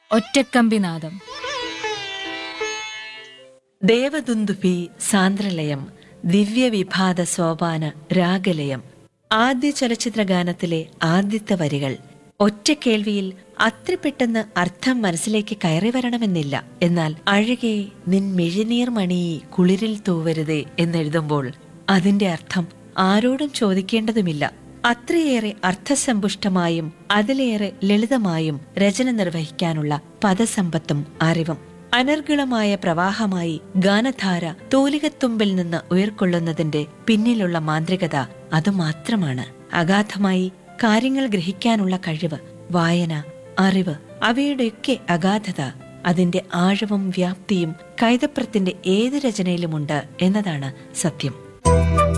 ഒറ്റക്കമ്പിനാദം ദേവദുന്ദുഭി സാന്ദ്രലയം ദിവ്യവിഭാത സോപാന രാഗലയം ആദ്യ ചലച്ചിത്ര ഗാനത്തിലെ ആദ്യത്തെ വരികൾ ഒറ്റ കേൾവിയിൽ അത്ര പെട്ടെന്ന് അർത്ഥം മനസ്സിലേക്ക് കയറി വരണമെന്നില്ല എന്നാൽ അഴകെ നിൻ മിഴിനീർ മണി കുളിരിൽ തൂവരുതേ എന്നെഴുതുമ്പോൾ അതിന്റെ അർത്ഥം ആരോടും ചോദിക്കേണ്ടതുമില്ല അത്രയേറെ അർത്ഥസമ്പുഷ്ടമായും അതിലേറെ ലളിതമായും രചന നിർവഹിക്കാനുള്ള പദസമ്പത്തും അറിവും അനർഗളമായ പ്രവാഹമായി ഗാനധാര തൂലികത്തുമ്പിൽ നിന്ന് ഉയർക്കൊള്ളുന്നതിന്റെ പിന്നിലുള്ള മാന്ത്രികത അതുമാത്രമാണ് അഗാധമായി കാര്യങ്ങൾ ഗ്രഹിക്കാനുള്ള കഴിവ് വായന അറിവ് അവയുടെയൊക്കെ അഗാധത അതിന്റെ ആഴവും വ്യാപ്തിയും കൈതപ്രത്തിന്റെ ഏത് രചനയിലുമുണ്ട് എന്നതാണ് സത്യം